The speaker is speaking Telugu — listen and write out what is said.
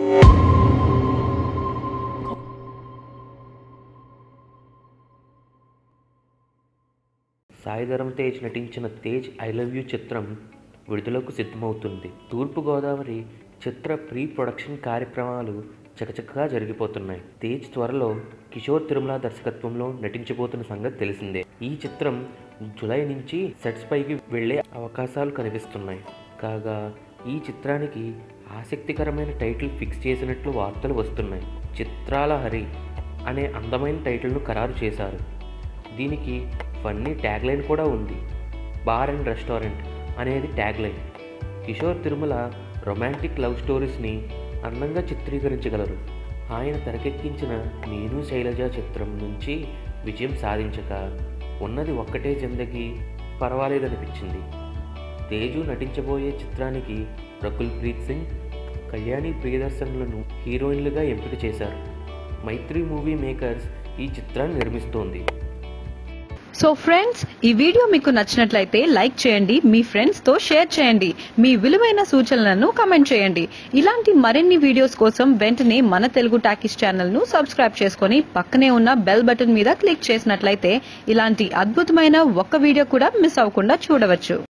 సాయిధరం తేజ్ నటించిన తేజ్ ఐ లవ్ యూ చిత్రం విడుదలకు సిద్ధమవుతుంది తూర్పుగోదావరి చిత్ర ప్రీ ప్రొడక్షన్ కార్యక్రమాలు చకచకగా జరిగిపోతున్నాయి తేజ్ త్వరలో కిషోర్ తిరుమల దర్శకత్వంలో నటించబోతున్న సంగతి తెలిసిందే ఈ చిత్రం జూలై నుంచి సెట్స్ పైకి వెళ్లే అవకాశాలు కనిపిస్తున్నాయి కాగా ఈ చిత్రానికి ఆసక్తికరమైన టైటిల్ ఫిక్స్ చేసినట్లు వార్తలు వస్తున్నాయి చిత్రాల హరి అనే అందమైన టైటిల్ను ఖరారు చేశారు దీనికి ఫన్నీ ట్యాగ్లైన్ కూడా ఉంది బార్ అండ్ రెస్టారెంట్ అనేది tagline Kishore Tirumala romantic love స్టోరీస్ని అందంగా చిత్రీకరించగలరు ఆయన తెరకెక్కించిన నేను శైలజ చిత్రం నుంచి విజయం సాధించక ఉన్నది ఒక్కటే జిందగీ పర్వాలేదనిపించింది తేజు నటించబోయే చిత్రానికి రకుల్ ప్రీత్ సింగ్ కళ్యాణి ప్రియదర్శన్లను హీరోయిన్లుగా ఎంపిక చేశారు మైత్రి మూవీ మేకర్స్ ఈ చిత్రాన్ని నిర్మిస్తోంది సో ఫ్రెండ్స్ ఈ వీడియో మీకు నచ్చినట్లయితే లైక్ చేయండి మీ ఫ్రెండ్స్ తో షేర్ చేయండి మీ విలువైన సూచనలను కమెంట్ చేయండి ఇలాంటి మరిన్ని వీడియోస్ కోసం వెంటనే మన తెలుగు టాకీస్ ఛానల్ ను సబ్స్క్రైబ్ చేసుకొని పక్కనే ఉన్న బెల్ బటన్ మీద క్లిక్ చేసినట్లయితే ఇలాంటి అద్భుతమైన ఒక్క వీడియో కూడా మిస్ అవ్వకుండా చూడవచ్చు